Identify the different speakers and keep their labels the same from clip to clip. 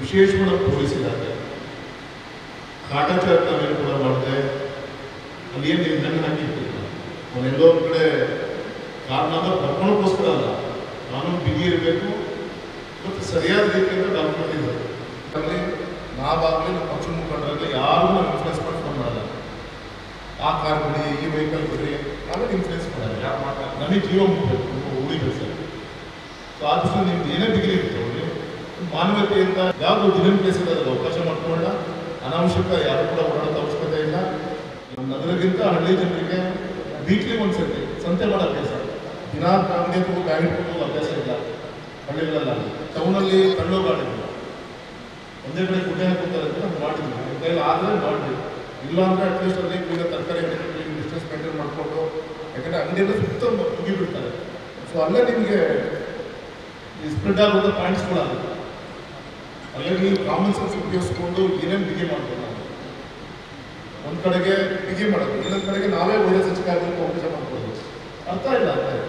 Speaker 1: ವಿಶೇಷವಾದ ಪೊಲೀಸ್ ಇಲಾಖೆ ಕಾಟಾಚಾರ ನಾವೇನು ಕೂಡ ಮಾಡಿದೆ ಅಲ್ಲಿ ಏನು ನಿರ್ಣಯ ಹಾಕಿರ್ತಿಲ್ಲ ಅವನೆಲ್ಲೋ ಒಂದ್ ಕಡೆ ಕಾರಣ ಬರ್ಕೊಳಕ್ಕೋಸ್ಕರ ಅಲ್ಲ ಕಾನೂನು ಬಿಗಿ ಇರಬೇಕು ಮತ್ತು ಸರಿಯಾದ ರೀತಿಯಿಂದ ಡಾಕ್ಯುಮೆಂಟ್ ಇದೆ ಅಲ್ಲಿ ನಾವಾಗಲಿ ನಮ್ಮ ಪಕ್ಷದ ಮುಖಂಡರಾಗಲಿ ಯಾರಿಗೂ ನಾವು ಇನ್ಫ್ಲೂಯೆನ್ಸ್ ಮಾಡಿ ಫೋನ್ ಮಾಡಲ್ಲ ಆ ಕಾರ್ ಬಿಡಿ ಈ ವೆಹಿಕಲ್ ಬಿಡಿ ನಾವೇ ಇನ್ಫ್ಲೂಯೆನ್ಸ್ ಮಾಡಲ್ಲ ಯಾರು ಮಾಡ್ತಾರೆ ನಮಗೆ ಜೀವ ಮುಟ್ಟಬೇಕು ಉಳಿಬೇಕು ಸರ್ ಸೊ ಆ ದೃಷ್ಟಿ ನಿಮ್ದು ಏನೇ ಡಿಗ್ರಿ ಇರುತ್ತೆ ಅವ್ರಿಗೆ ಮಾನವತೆಯಿಂದ ಯಾವುದು ದಿನ ಪ್ಲೇಸ್ ಇರೋದಲ್ಲ ಅವಕಾಶ ಮಾಡ್ಕೊಳ್ಳೋಣ ಅನಾವಶ್ಯಕ ಯಾರು ಕೂಡ ಓಡಾಡೋದು ಅವಶ್ಯಕತೆ ಇಲ್ಲ ನಮ್ಮ ನಗರಕ್ಕಿಂತ ಹಳ್ಳಿ ಜನರಿಗೆ ವೀಕ್ಲಿ ಒಂದ್ಸತಿ ಸಂತೆ ಮಾಡೋ ಅಭ್ಯಾಸ ದಿನಾ ಅಂಗಡಿ ಹೋಗಿ ಗಾಡಿ ಹೋಗೋ ಅಭ್ಯಾಸ ಇಲ್ಲ ಹಳ್ಳಿಗಳೆಲ್ಲ ಟೌನಲ್ಲಿ ತಳ್ಳೋ ಗಾಡಿ ಒಂದೇ ಕಡೆ ಗುಡ್ಡೆ ಹಾಕೋತಾರೆ ಅಂತ ನಾವು ಮಾಡಿದ್ವಿ ನಮ್ಮ ಕೈಯಲ್ಲಿ ಆದರೆ ಮಾಡಿದ್ವಿ ಇಲ್ಲ ಅಂದ್ರೆ ಅಟ್ಲೀಸ್ಟ್ ಅಲ್ಲಿ ಈಗ ತರಕಾರಿ ಅಂಗಡಿ ಡಿಸ್ಟೆನ್ಸ್ ಮೇಂಟೈನ್ ಮಾಡಿಕೊಂಡು ಯಾಕಂದ್ರೆ ಅಂಗಡಿಯೆಲ್ಲ ಸುತ್ತ ಮುಗಿ ಬಿಡ್ತಾರೆ ಸೊ ಅಲ್ಲೇ ನಿಮಗೆ ಈ ಸ್ಪ್ರೆಡ್ ಆಗುವಂಥ ಪಾಯಿಂಟ್ಸ್ಗಳಾಗುತ್ತೆ ಅಲ್ಲೇ ನೀವು ಕಾಮನ್ ಸೆನ್ಸ್ ಉಪಯೋಗಿಸ್ಕೊಂಡು ಏನೇನು ಬಿಗಿ ಮಾಡ್ಬೋದು ನಾವು ಒಂದು ಕಡೆಗೆ ಬಿಗಿ ಮಾಡೋದು ಇನ್ನೊಂದು ಕಡೆಗೆ ನಾವೇ ವೈರಸ್ ಹೆಚ್ಚಿಗೆ ಆಗಬೇಕು ಅವಕಾಶ ಮಾಡ್ಕೊಳ್ಳೋದು ಅರ್ಥ ಇಲ್ಲ ಅರ್ಥ ಇಲ್ಲ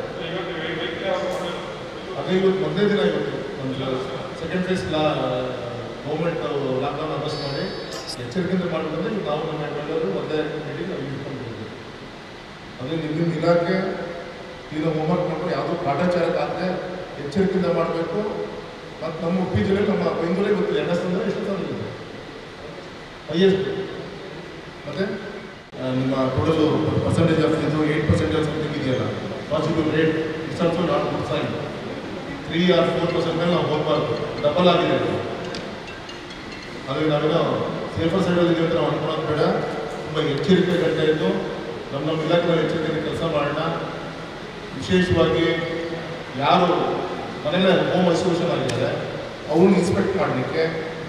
Speaker 1: ಅದೇ ಇವತ್ತು ಒಂದೇ ದಿನ ಇವತ್ತು ಒಂದು ಸೆಕೆಂಡ್ ಫೇಸ್ ಲಾ ಗೌರ್ಮೆಂಟ್ ಲಾಕ್ಡೌನ್ ಅನೌನ್ಸ್ ಮಾಡಿ ಎಚ್ಚರಿಕೆಯಿಂದ ಮಾಡಿದ್ರೆ ನಾವು ನಮ್ಮ ಎಲ್ಲರೂ ಒಂದೇ ಮೀಟಿಂಗ್ ನಾವು ಇಟ್ಕೊಂಡು ಹೋಗ್ತೀವಿ ಅದೇ ನಿಮ್ಮ ನಿಮ್ಮ ಇಲಾಖೆ ಈಗ ಹೋಮ್ವರ್ಕ್ ಮಾಡ್ಕೊಂಡು ಯಾವುದೋ ಕಾಟಾಚಾರಕ್ಕಾಗದೆ ಎಚ್ಚರಿಕೆಯಿಂದ ಮಾಡಬೇಕು ಮತ್ತು ನಮ್ಮ ಉಡುಪಿ ಜಿಲ್ಲೆ ನಮ್ಮ ಬೆಂಗಳೂರೇ ಗೊತ್ತಿಲ್ಲ ಎನ್ ಎಸ್ ಅಂದರೆ ಎಷ್ಟು ತಂದ್ರೆ ಇದೆ ಹೈಯೆಸ್ಟ್ ಮತ್ತು ನಿಮ್ಮ ಟೋಟಲ್ ಪರ್ಸೆಂಟೇಜ್ ಆಫ್ ಇದು ಏಯ್ಟ್ ಪರ್ಸೆಂಟೇಜ್ ಸಮಥಿಂಗ್ ಇದೆಯಲ್ಲ positive rate it's also not good sign three or four percent ಮೇಲೆ ನಾವು ಹೋಗ್ಬಾರ್ದು ಡಬಲ್ ಆಗಿದೆ ಅದು ಹಾಗಾಗಿ ನಾವೇನೋ ಸೇಫರ್ ಸೈಡಲ್ಲಿ ಇದೀವಿ ಅಂತ ನಾವು ಅನ್ಕೊಳ್ಳೋದು ಬೇಡ ತುಂಬ ಎಚ್ಚರಿಕೆ ಗಂಟೆ ಇದ್ದು ನಮ್ಮ ನಮ್ಮ ಇಲಾಖೆ ನಾವು ಎಚ್ಚರಿಕೆಯಿಂದ ಕೆಲಸ ಮಾಡೋಣ ವಿಶೇಷವಾಗಿ ಯಾರು ಮನೇಲೆ ಹೋಮ್ ಐಸೋಲೇಷನ್ ಆಗಿದ್ದಾರೆ ಅವ್ರನ್ನ ಇನ್ಸ್ಪೆಕ್ಟ್ ಮಾಡಲಿಕ್ಕೆ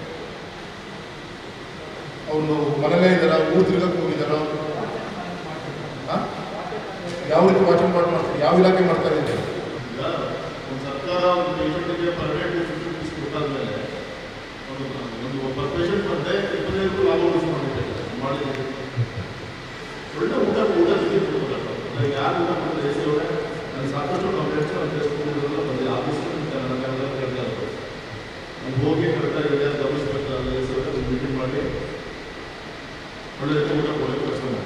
Speaker 1: ಅವರು ಮನೇಲೇ ಇದ್ದಾರ ಊರು ತಿರ್ಗಕ್ಕೆ ಹೋಗಿದ್ದಾರೋ ಹಾಂ ಯಾವ ರೀತಿ ವಾಚನ್ ಮಾಡಿ ಮಾಡ್ತಾರೆ ಯಾವ ಇಲಾಖೆ ಮಾಡ್ತಾ ಇದ್ದಾರೆ ಈಗ ಒಂದು ಸರ್ಕಾರ ಒಂದು ಪೇಷಂಟ್ಗೆ ಪ್ರೈವೇಟ್ ಫೆಸಿಲಿಟೀಸ್ ಕೊಟ್ಟಾದ್ಮೇಲೆ ಒಂದು ಒಂದು ಒಬ್ಬ ಪೇಷಂಟ್ ಬಂದೆ ಇಪ್ಪತ್ತೈದು ಲಾಭ ಉಳಿಸ್ಕೊಂಡಿದ್ದಾರೆ ಮಾಡಿದ್ದಾರೆ ಒಳ್ಳೆ ಊಟ ಊಟ ತಿಂಡಿ ಕೊಡ್ಬೇಕು ನನಗೆ ಯಾರು ಊಟ ಮಾಡಿದ್ರೆ ಎಸಿ ಅವರೇ ನನಗೆ ಸಾಕಷ್ಟು ಕಂಪ್ಲೇಂಟ್ಸ್ ನಾನು ತಿಳಿಸ್ಕೊಂಡಿರೋಲ್ಲ ಬಂದು ಆಫೀಸ್ ನನಗೆಲ್ಲ ಕೇಳ್ತಾ ಇರ್ತಾರೆ ನಾನು ಹೋಗಿ ಕರೆಕ್ಟಾಗಿ ಇದೆ ಗಮನಿಸ್ಬೇಕಾದ್ರೆ ಎಸಿ ಅವರೇ ಒಂದು ಮೀಟಿಂಗ್ ಮಾಡಿ ಒಳ್ಳೆ ರೀತಿ ಊಟ ಕೊಡೋಕೆ ಕೆಲಸ ಮಾಡಿ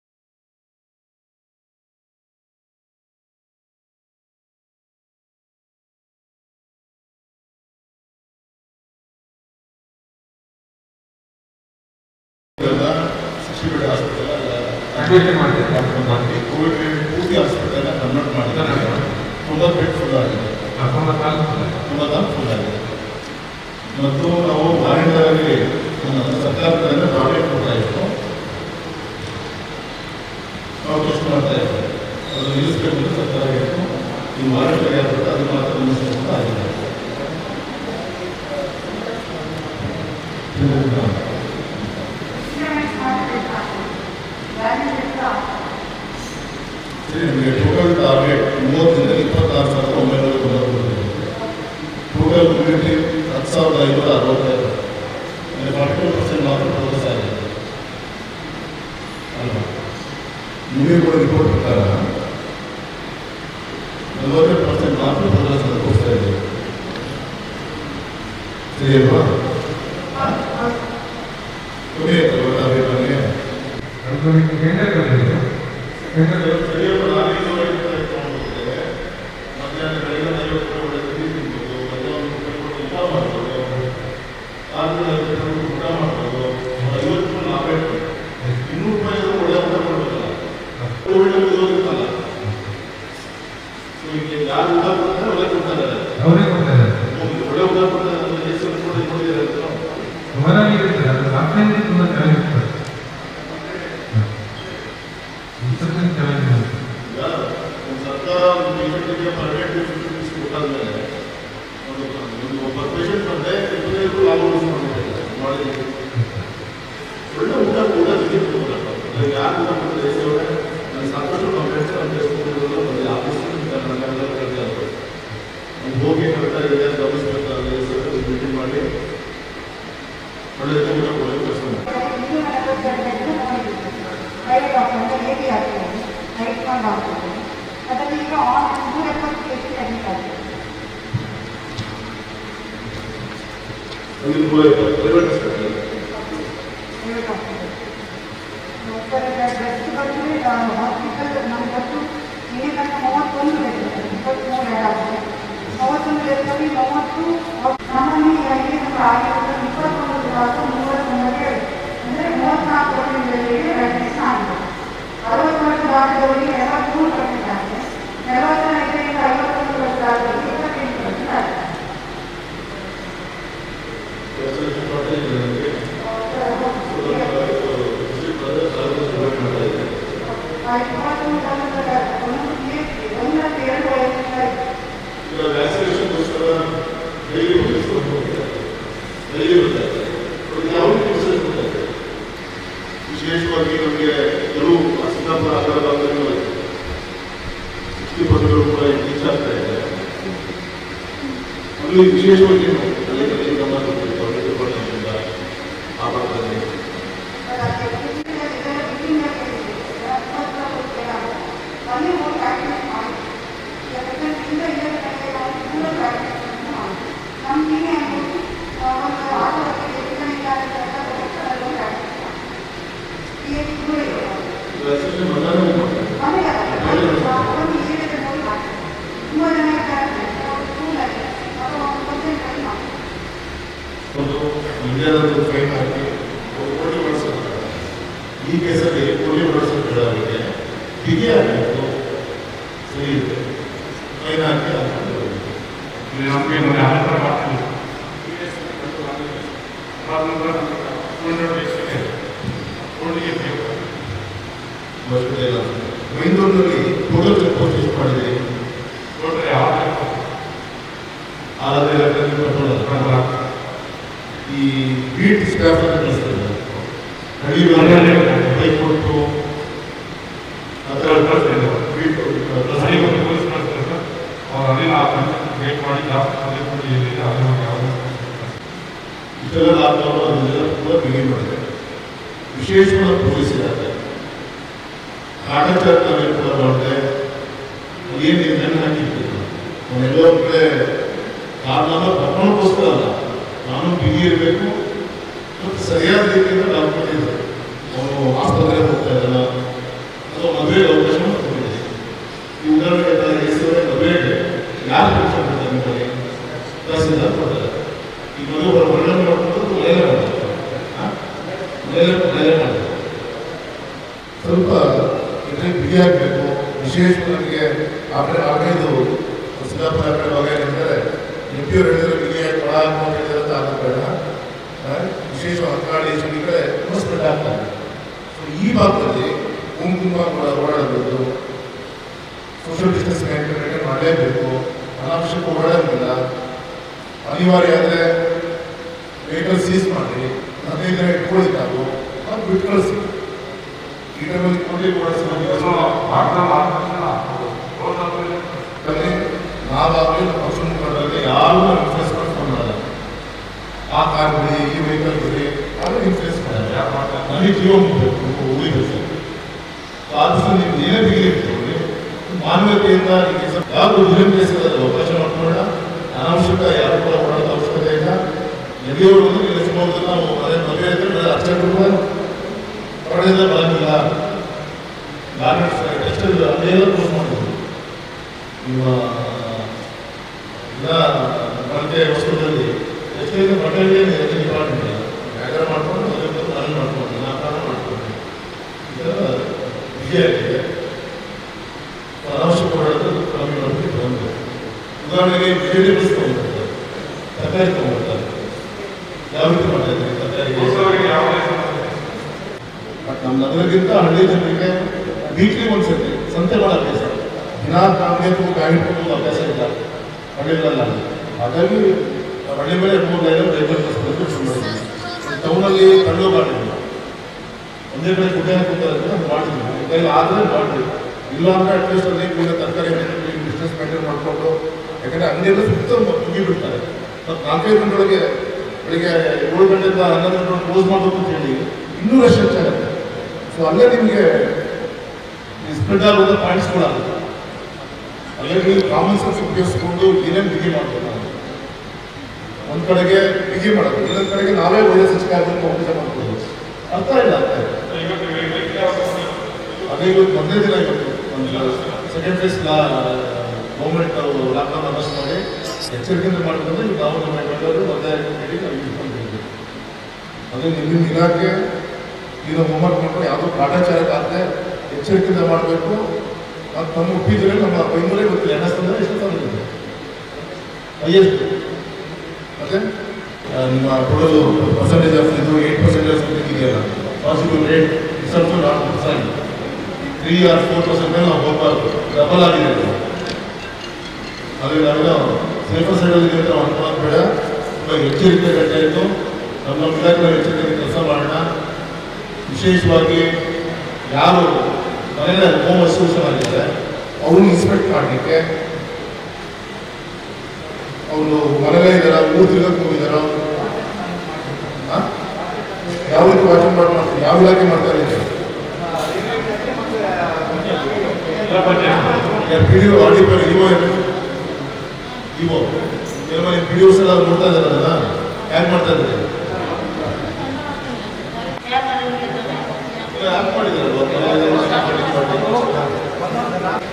Speaker 1: ಶಿಶುಬೇಡ ಹಾಸ್ಪಿಟಲ್
Speaker 2: ಅಡ್ಮಿಷನ್ ಮಾಡಿದ್ದಾರೆ
Speaker 1: ಮಾಡಿ ಕೋವಿಡ್ ಪೂರ್ತಿ ಹಾಸ್ಪಿಟಲ್ ಕನ್ವರ್ಟ್ ಮಾಡಿದ್ದಾರೆ ತುಂಬ ಬೆಡ್ ಫುಲ್ ಆಗಿದೆ ತುಂಬ ಫುಲ್ ಆಗಿದೆ ಮತ್ತು ನಾವು ವಾರಂಟಲ್ಲಿ ಸರ್ಕಾರದಿಂದ ಪ್ರಾಡಕ್ಟ್ ಕೊಡ್ತಾ ಇತ್ತು ನಾವು ಟೆಸ್ಟ್ ಮಾಡ್ತಾ ಇದ್ದೀವಿ ಅದು ನಿಲ್ಲಿಸ್ಬೇಕು ಅಂತ ಸರ್ಕಾರ ಹೇಳಿತ್ತು ಈ ವಾರಂಟರಿ ಆಗ್ಬಿಟ್ಟು ಅದು ಮಾತ್ರ ನಿಲ್ಲಿಸ್ಬೇಕು ಅಂತ ಆಗಿದೆ ಸರಿ ನಿಮಗೆ ಟೋಟಲ್ ಟಾರ್ಗೆಟ್ ಮೂವತ್ತರಿಂದ ಇಪ್ಪತ್ತಾರು ಸಾವಿರದ ಒಂಬೈನೂರ ತೊಂಬತ್ತೊಂದು ಟೋಟಲ್ ಕಮ್ಯುನಿಟಿ ಹತ್ತು ಸಾವಿರದ ಐನೂರ ಅರವತ್ತೈದು ಅಂದರೆ ಫಾರ್ಟಿ ಟು ಪರ್ಸೆಂಟ್ ಮಾತ್ರ ಪ್ರೋಗ್ರೆಸ್ ಆಗಿದೆ ಅಲ್ವಾ ನಿಮಗೆ ಕೂಡ ರಿಪೋರ್ಟ್ ಪ್ರಕಾರ ನಲವತ್ತೈದು ಪರ್ಸೆಂಟ್ ಮಾತ್ರ ಪ್ರೋಗ್ರೆಸ್ ತೋರಿಸ್ತಾ ಇದೆ ಸರಿ ಅಲ್ವಾ ಕಮ್ಮಿ ಆಯ್ತಲ್ವ ಟಾರ್ಗೆಟ್ ನನಗೆ ಸರಿಯಪ್ಪ ನಾನೇನು ಹೇಳ್ತಾ ಮಧ್ಯಾಹ್ನ ಬೆಳಗ್ಗೆ ಐವತ್ತು ರೂಪಾಯಿ ಒಳ್ಳೆ ತಿಂಡಿ ತಿನ್ಬೋದು ಮಧ್ಯಾಹ್ನ ರೂಪಾಯಿ ಕೊಟ್ಟು ಊಟ ಮಾಡ್ಬೋದು ಆದ್ಮೇಲೆ ಐವತ್ತು ರೂಪಾಯಿ ಊಟ ಮಾಡ್ಬೋದು ಐವತ್ತು ರೂಪಾಯಿ ಲಾಭ ಇರ್ತದೆ ಇನ್ನೂರು ರೂಪಾಯಿ ಆದ್ರೂ ಒಳ್ಳೆ ಊಟ ಮಾಡ್ಬೇಕಲ್ಲ ಕೋವಿಡ್ ಇರೋದಿತ್ತಲ್ಲ ಸೊ ಈಗ ಯಾರು ಊಟ ಕೊಡ್ತಾರೆ ಒಳ್ಳೆ ಕೊಡ್ತಾರೆ
Speaker 2: ಅವರೇ ಕೊಡ್ತಾರೆ
Speaker 1: ಒಳ್ಳೆ ಊಟ ಕೊಡ್ತಾರೆ ಅಂದ್ರೆ ಎಷ್ಟು ಕೊಡಿ ಕೊಡಿದ್ದಾರೆ ಅಂತ
Speaker 2: ಸುಮಾರಾಗಿ ಇರ್ತದೆ ಅದು ರಾತ್ರಿಯಿಂದ ತುಂಬ ಚೆನ್ನಾಗಿರ್ತದೆ ಇಷ್ಟೊತ್ತಿನ ಚೆನ್ನಾಗಿರ್ತದೆ
Speaker 1: ಈಗ ಒಂದು ಸರ್ಕಾರ ಒಂದು ಪೇಷಂಟ್ಗೆ ಪ್ರೈವೇಟ್ ಫೆಸಿಲಿಟೀಸ್ ಕೊಟ್ಟಾದ್ಮೇಲೆ ಒಂದು ಒಂದು ಒಬ್ಬ ಪೇಷಂಟ್ ಬಂದೆ ಇಪ್ಪತ್ತೈದು ಲಾಭ ಉಳಿಸ್ಕೊಂಡಿದ್ದಾರೆ ಮಾಡಿದ್ದೀವಿ ಒಳ್ಳೆ ಊಟ ಊಟ ತಿಂಡಿ ಕೊಡ್ಬೇಕು ನನಗೆ ಯಾರು ಊಟ ಮಾಡಿದ್ರೆ ಎಸಿ ಅವರೇ ನನಗೆ ಸಾಕಷ್ಟು ಕಂಪ್ಲೇಂಟ್ಸ್ ನಾನು ತಿಳಿಸ್ಕೊಂಡಿರೋಲ್ಲ ಬಂದು ಆಫೀಸ್ ನನಗೆಲ್ಲ ಕೇಳ್ತಾ ಇರ್ತಾರೆ ನಾನು ಹೋಗಿ ಕರೆಕ್ಟಾಗಿ ಇದೆ ಗಮನಿಸ್ಬೇಕಾದ್ರೆ ಎಸಿ ಅವರೇ ಒಂದು ಮೀಟಿಂಗ್ ಮಾಡಿ ಒಳ್ಳೆ ರೀತಿ ಊಟ ಕೊಡೋಕೆ ಕೆಲಸ ಮಾಡಿ
Speaker 3: ಅದರಲ್ಲಿ ಈಗ ಆನ್ ನೂರ ಎಪ್ಪತ್ತು ಕೆ ಜಿ ಅಡ್ಮಿಟ್ ಆಗಿದೆ
Speaker 1: ಒಂದು ನೂರ ಇಪ್ಪತ್ತು ಪ್ರೈವೇಟ್ ಹಾಸ್ಪಿಟಲ್
Speaker 3: ಬೆಸ್ಟ್ ಬಂದರೆ ಹಾಸ್ಪಿಟಲ್ ನಮ್ಮ ಗೊತ್ತು ಇಲ್ಲಿ ತನಕ ಮೂವತ್ತೊಂದು ಬೆಡ್ ಇಪ್ಪತ್ತ್ಮೂರು ಆಗುತ್ತೆ ಮೂವತ್ತೊಂದು ಬೆಡ್ನಲ್ಲಿ ಮೂವತ್ತು ಸಾಮಾನ್ಯ ಇಲ್ಲಿ ನಮ್ಮ ಆಗಿರೋದು ಇಪ್ಪತ್ತೊಂದು ಕ್ಲಾಸ್ ಮೂವತ್ತೊಂದಕ್ಕೆ ಅಂದರೆ ಮೂವತ್ತ್ನಾಲ್ಕು ವರ್ಷಗಳಿಗೆ ರಿಜಿಸ್ಟರ್ ಆಗಿದೆ ಅರವತ್ತು ವರ್ಷ ದಾಟಿದವರಿಗೆ ಎಪ್ಪತ್ತ್ಮೂರು ಪರ್ಸೆಂಟ್ ಆಗಿದೆ ನಲವತ್ತೈದರಿಂದ ಐವತ್ತೊಂದು ವರ್ಷ ಆದವರಿಗೆ ಇಪ್ಪತ್ತೆಂಟು ಪರ್ಸೆಂಟ್ ಆಗಿದೆ ಆ ಇಪ್ಪತ್ತೊಂದು ವರ್ಷದ ಒಂದು PhD, ಒಂದರಲ್ಲಿ ಎರಡು ವಯಸ್ಸಿನ
Speaker 1: ವ್ಯಾಕ್ಸಿನೇಷನ್ಗೋಸ್ಕರ ಡೈಲಿ ಹೋಗ್ತಾರೆ ಡೈಲಿ ಬರ್ತಾರೆ ಯಾವ ಪ್ರೋಸೆಸ್ ಬರ್ತಾರೆ ವಿಶೇಷವಾಗಿ ನಮಗೆ ಕೆಲವು ಸಿಂಗಾಪುರ ಅದರ ಭಾಗದಲ್ಲಿ ಸಿಕ್ಸ್ಟಿ ಪರ್ಸೆಂಟ್ ಕೂಡ ರೀಚ್ ಆಗ್ತಾ ಇದೆ ಅಲ್ಲಿ ವಿಶೇಷವಾಗಿ ಏನು ಅಲ್ಲಿ ಅಲ್ಲಿ ಗಮನ ಕೊಡ್ತೀವಿ ಟ್ವೆಂಟಿ ಪರ್ಸೆಂಟ್ ಆ ಭಾಗದಲ್ಲಿ ವ್ಯಾಕ್ಸಿನೇಷನ್ ಮೊದಲನೇ ಮಾಡ್ತಾರೆ ಒಂದು ಇಂಡಿಯಾದಲ್ಲಿ ಫೈನ್ ಹಾಕಿ ಒಂದು ಕೋಟಿ ಬಳಸ್ತಾರೆ ಈ ಕೇಸಲ್ಲಿ ಕೋಟಿ ಬಳಸೋದು ಬೇಡವರಿಗೆ ಬಿಗಿ ಆಗಬೇಕು ಸರಿ ಇದೆ ಫೈನ್ ಹಾಕಿ ಹಾಕ್ಕೊಂಡು
Speaker 2: ಇಲ್ಲಿ ನಮಗೆ ಮೊನ್ನೆ ಆನಂತರ ಮಾಡ್ತೀವಿ ಅದಾದ ನಂತರ ಸ್ಟೂಡೆಂಟ್ ಎಷ್ಟಿದೆ ಸ್ಟೂಡೆಂಟ್ಗೆ ಬೇಕು
Speaker 1: ಬರ್ತದೆ ಇಲ್ಲ ಮೈಂದೂರಿನಲ್ಲಿ ಟೋಟಲ್ ರಿಪೋರ್ಟ್ ಎಷ್ಟು ಮಾಡಿದೆ
Speaker 2: ಸ್ಟೂಡೆಂಟ್ ಯಾವ
Speaker 1: ಆರಾಧನೆ ಇಲಾಖೆಯಲ್ಲಿ ಕರ್ಕೊಳ್ಳೋದು ಈ ಬೀಟ್ ಸ್ಟಾಫ್ ಅನ್ನು ಕಳಿಸ್ತಾರೆ ಹಳ್ಳಿ ಬೈಕ್ ಕೊಟ್ಟು ಆ ಥರ
Speaker 2: ಕಳಿಸ್ತಾರೆ.
Speaker 1: ಬೀಟ್
Speaker 2: ಸರಿ ಒಂದು ಪೊಲೀಸ್ ಕಳಿಸ್ತಾರೆ ಸರ್ ಅವ್ರು ಅದೇನು ಆ ವೇಟ್ ಮಾಡಿ ಜಾಸ್ತಿ ಅದೇ ಕೊಡಿ ಇಲ್ಲಿ ಅದೇ ಹೋಗಿ ಯಾವುದು
Speaker 1: ಇಷ್ಟೆಲ್ಲ ಲಾಕ್ಡೌನ್ ಅದನ್ನೆಲ್ಲ ಕೂಡ ಬಿಗಿ ಮಾಡಿದೆ ವಿಶೇಷವಾದ ಪೊಲೀಸ್ ಇಲಾಖೆ ಕಾಟಾಚಾರ ನಾವೇನು ಕೂಡ ಮಾಡಿದೆ ಏನು ನಿರ್ಣಯ ಹಾಕಿರ್ತೀವಿ ಅವನ್ನೆಲ್ಲೋ ಒಂದ್ ಕಡೆ ಕಾರಣ ಪ್ರಕರಣಕ್ಕೋಸ್ಕರ ಅಲ್ಲ ಕಾನೂನು ಬಿಗಿ ಇರಬೇಕು ಮತ್ತು ಸರಿಯಾದ ರೀತಿಯಿಂದ ಡಾಕ್ಟರ್ ಇದೆ ಅವನು ಆಸ್ಪತ್ರೆಗೆ ಹೋಗ್ತಾ ಇದ್ದಾನ ಅಥವಾ ಮದುವೆಗೆ ಅವಕಾಶ ಕೊಟ್ಟಿದೆ ಈ ಉದಾಹರಣೆಗೆ ನಾನು ಹೆಸರು ಮದುವೆಗೆ ಯಾರು ಕೆಲಸ ಕೊಡ್ತಾರೆ ನಿಮ್ಮಲ್ಲಿ ತಹಸೀಲ್ದಾರ್ ಕೊಡ್ತಾರೆ ಈ ಮದುವೆ ವರ್ಣನೆ ಮಾಡ್ಕೊಂಡು ಲೇಲೆ ಮಾಡ್ತಾರೆ ಆ? ಲೇಲೆ ಲೇಲೆ ಮಾಡ್ತಾರೆ ಸ್ವಲ್ಪ ಇದಕ್ಕೆ ಬಿಗಿ ಆಗಬೇಕು ವಿಶೇಷ ನಮಗೆ ಆ ಕಡೆ ಆ ಕಡೆದು ಸಿದ್ದಾಪುರ ಆ ಕಡೆ ಭಾಗ ಏನಂದರೆ ಎಂ ಪಿ ಅವ್ರು ಹೇಳಿದ್ರೆ ಬಿಗಿಯಾಗಿ ಕೊಳ ಹಾಕೊಂಡು ಹೇಳಿದ್ರೆ ಅಂತ ಆಗೋ ಬೇಡ ಆ? ವಿಶೇಷ ಅಂಕಾಳಿ ಈ ಕಡೆ ಇನ್ವೆಸ್ಟ್ಮೆಂಟ್ ಆಗ್ತಾರೆ ಸೊ ಈ ಭಾಗದಲ್ಲಿ ಕುಂಕುಮ ಕೂಡ ಓಡಾಡಬೇಕು ಸೋಷಿಯಲ್ ಡಿಸ್ಟೆನ್ಸ್ ಮೇಂಟೈನ್ ಮಾಡಲೇಬೇಕು ಅನಾವಶ್ಯಕ ಓಡಾಡೋದಿಲ್ಲ ಅನಿವಾರ್ಯ ಆದರೆ ವೆಹಿಕಲ್ ಸೀಸ್ ಮಾಡಿ ಹದಿನೈದು ದಿನ ಇಟ್ಕೊಳ್ಳಿ ತಾವು ಅದು ಬಿಟ್ಟು ಕಳಿಸಿ ಈ ಟೈಮಲ್ಲಿ ಕೋಟಿ ಓಡಿಸಿ ನಾವಾಗಲಿ ನಮ್ಮ ಪಕ್ಷದ ಮುಖಂಡರಲ್ಲಿ ಯಾರು ಇನ್ಫ್ಲೂಯೆನ್ಸ್ ಮಾಡ್ಕೊಳ್ಳಲ್ಲ ಆ ಕಾರ್ ಬಿಡಿ ಈ ವೆಹಿಕಲ್ ಬಿಡಿ ಅವರು ಇನ್ಫ್ಲೂಯೆನ್ಸ್ ಮಾಡಲ್ಲ
Speaker 2: ಯಾರು ಮಾಡ್ತಾರೆ
Speaker 1: ನನಗೆ ಜೀವ ಮುಗ್ಬೇಕು ಉಳಿಬೇಕು ಆದಷ್ಟು ನೀವು ಏನೇ ಬಿಗಿ ಇಟ್ಕೊಳ್ಳಿ ಮಾನವೀಯತೆಯಿಂದ ಈ ಕೆಲಸ ಯಾರು ದುರ್ಗಮ್ ಕೇಸಿದ ಅವಕಾಶ ಮಾಡ್ಕೊಳ್ಳೋಣ ಅನಾವಶ್ಯಕ ಯಾರು ಕೂಡ ಓಡಾಡೋ ಅವಶ್ಯಕತೆ ಇಲ್ಲ ಎಲ್ಲಿಯವರು ಬಂದು ನಿಲ್ಲಿಸಬಹುದು ನಾವು ಅದೇ ಮದುವೆ ಇದ್ರೆ ಅರ್ಚಕ ಹೊರಗಡೆ ಬರಂಗಿಲ್ಲ ಗಾರ್ಮೆಂಟ್ಸ್ ಟೆಕ್ಸ್ಟ್ ಅಲ್ಲೆಲ್ಲ ಕ್ಲೋಸ್ ಮಾಡಿದ್ರು ನಿಮ್ಮ ಇಲ್ಲ ಬಳಕೆ ವಸ್ತುಗಳಲ್ಲಿ ಎಷ್ಟೈತೆ ಬಟ್ಟೆಗೆ ಡಿಪಾರ್ಟ್ಮೆಂಟ್ ಇಲ್ಲ ವ್ಯಾಪಾರ ಮಾಡ್ಕೊಂಡು ಮದುವೆ ಬಂದು ಅಲ್ಲಿ ಮಾಡ್ಕೊಂಡು ವ್ಯಾಪಾರ ಮಾಡ್ಕೊಂಡು ಇದೆಲ್ಲ ಬಿಗಿಯಾಗಿದೆ ಅನಾವಶ್ಯಕ ಓಡಾಡೋದು ಕಮ್ಮಿ ಮಾಡೋದಕ್ಕೆ ಬಂದು ಉದಾಹರಣೆಗೆ ವೆಜಿಟೇಬಲ್ಸ್ ತೊಗೊಂಡ್ಬರ್ತಾರೆ ತರಕಾರಿ ತೊಗೊಂಡ್ಬರ್ತಾರೆ ಯಾವ ರೀತಿ ಮಾಡ್ತಾ ಇದ್ದೀರಿ ತರಕಾರಿಗೆ
Speaker 2: ಉಳಿಸೋರಿಗೆ ಯಾವುದೇ ಸಮಸ್ಯೆ
Speaker 1: ಬಟ್ ನಮ್ಮ ನಗರಕ್ಕಿಂತ ಹಳ್ಳಿ ಜನರಿಗೆ ವೀಕ್ಲಿ ಒಂದ್ಸತಿ ಸಂತೆ ಮಾಡೋ ಅಭ್ಯಾಸ ದಿನ ನಮಗೆ ಗಾಡಿ ಕೊಡೋದು ಅಭ್ಯಾಸ ಇಲ್ಲ ಹಳ್ಳಿಗಳಲ್ಲ ಹಾಗಾಗಿ ಹಳ್ಳಿ ಮೇಲೆ ಮೂರು ಲೈನ್ ರೆಗ್ಯುಲರ್ ಬಸ್ ಬಂದು ಶುರು ಮಾಡಿದ್ವಿ ಟೌನಲ್ಲಿ ತಳ್ಳೋ ಗಾಡಿ ಇಲ್ಲ ಒಂದೇ ಕಡೆ ಕುಟೆ ಹಾಕ್ತಾರೆ ಅಂತ ಮಾಡಿದ್ವಿ ನಮ್ಮ ಕೈಲಿ ಆದರೆ ಮಾಡಿದ್ವಿ ಇಲ್ಲ ಅಂದ್ರೆ ಅಟ್ಲೀಸ್ಟ್ ಅದೇ ಈಗ ತರಕಾರಿ ಬಿಸ್ನೆಸ್ ಮೇಂಟೈನ್ ಮಾಡಿಕೊಂಡು ಯಾಕಂದ್ರೆ ಅಂಗಡಿಯಲ್ಲಿ ಸುತ್ತ ಮುಗಿ ಬಿಡ್ತಾರೆ ಮತ್ತು ನಾಲ್ಕೈದು ಗಂಟೆಯೊಳಗೆ ಬೆಳಿಗ್ಗೆ ಏಳು ಗಂಟೆಯಿಂದ ಹನ್ನೊಂದು ಗಂಟೆ ಕ್ಲೋಸ್ ಮಾಡಬೇಕು ಅಂತ ಹೇಳಿ ಇನ್ನೂ ರಶ್ ಹೆಚ್ಚಾಗುತ್ತೆ ಸೊ ಅಲ್ಲೇ ನಿಮಗೆ ಸ್ಪ್ರೆಡ್ ಆಗೋದು ಪಾಯಿಂಟ್ಸ್ ಕೂಡ ಆಗುತ್ತೆ ಅಲ್ಲೇ ನೀವು ಕಾಮನ್ ಸೆನ್ಸ್ ಉಪಯೋಗಿಸ್ಕೊಂಡು ಏನೇನು ಬಿಗಿ ಮಾಡ್ಬೋದು ನಾವು ಒಂದ್ ಕಡೆಗೆ ಬಿಗಿ ಮಾಡೋದು ಇನ್ನೊಂದ್ ಕಡೆಗೆ ನಾವೇ ವೈರಸ್ ಹೆಚ್ಚಾಗಿ ಔಷಧ ಮಾಡ್ಬೋದು ಅರ್ಥ ಇಲ್ಲ ಅರ್ಥ ಇಲ್ಲ
Speaker 2: ಇವತ್ತು ವೇದಿಕೆ ಯಾವ್ದು?
Speaker 1: ಅದೇ ಇವತ್ತು ಮೊದಲನೇ ದಿನ ಇವತ್ತು ಒಂದು second phase government lockdown announce ಮಾಡಿ ಎಚ್ಚರಿಕೆಯಿಂದ ಮಾಡಿದ್ರೆ ಈಗ ನಾವು ನಮ್ಮ ಬೆಂಗಳೂರು ಒತ್ತಾಯ ಹೇಳಿ ನಾವು ಯೂಸ್ ಮಾಡ್ತಿದ್ವಿ ಅದೇ ನಿಮ್ಮ ಇಲಾಖೆ ಈಗ ಹೋಮ್ವರ್ಕ್ ಮಾಡ್ಕೊಂಡು ಯಾವುದೋ ಕಾಟಾಚಾರಕ್ಕಾಗದೆ ಎಚ್ಚರಿಕೆಯಿಂದ ಮಾಡಬೇಕು ಅದು ನಮ್ಮ ಉಪ್ಪಿದ್ರೆ ನಮ್ಮ ಬೈಂದೂರೇ ಗೊತ್ತಿಲ್ಲ ಎನ್ ಎಸ್ ತಂದ್ರೆ ಎಷ್ಟು ತಂದಿದೆ ಹೈಯೆಸ್ಟ್ ಮತ್ತೆ ಆ, ನಿಮ್ಮ ಟೋಟಲ್ ಪರ್ಸೆಂಟೇಜ್ ಆಫ್ ಇದು ಏಟ್ ಪರ್ಸೆಂಟೇಜ್ ಸಮಥಿಂಗ್ ಇದೆಯಲ್ಲ possible rate it's also not percent three or four percent ಮೇಲೆ ನಾವು ಹೋಗ್ಬಾರ್ದು ಡಬಲ್ ಆಗಿದೆ ಅದು ಹಾಗೆ ನಾವೆಲ್ಲ ಸೇಫರ್ ಸೈಡಲ್ಲಿ ಇದೆ ಅಂತ ನಾವು ಅನ್ಕೊಳ್ಳೋದು ಬೇಡ ತುಂಬ ಎಚ್ಚರಿಕೆ ಗಂಟೆ ಇತ್ತು ನಮ್ಮ ನಮ್ಮ ಇಲಾಖೆ ಎಚ್ಚರಿಕೆ ಕೆಲಸ ಮಾಡೋಣ ವಿಶೇಷವಾಗಿ ಯಾರು ಮನೆಯ ಹೋಮ್ ಅಸೋಸಿಯೇಷನ್ ಆಗಿದೆ ಅವ್ರನ್ನ ಇನ್ಸ್ಪೆಕ್ಟ್ ಮಾಡಲಿಕ್ಕೆ ಅವರು ಮನೆಯಲ್ಲೇ ಇದ್ದಾರ ಊರು ತಿರ್ಗಕ್ಕೆ ಹೋಗಿದಾರ ಯಾವ ರೀತಿ ವಾಚನ್ ಮಾಡಿ ಮಾಡ್ತಾರೆ ಯಾವ ಇಲಾಖೆ ಮಾಡ್ತಾರೆ
Speaker 2: ಜಿಲ್ಲಾ panchayat
Speaker 1: P D O R D P ಇವೋ ಏನು ಇವೋ ಕೆಲವು ನಿಮ್ಮ ಪಿ ಡಿ ಒಸ್ ಎಲ್ಲ ನೋಡ್ತಾ ಇದ್ದಾರೆ ಅದನ್ನ ಹ್ಯಾಕ್ ಮಾಡ್ತಾ ಇದ್ದಾರೆ ಹ್ಯಾಕ್ ಮಾಡಿದ್ದಾರೆ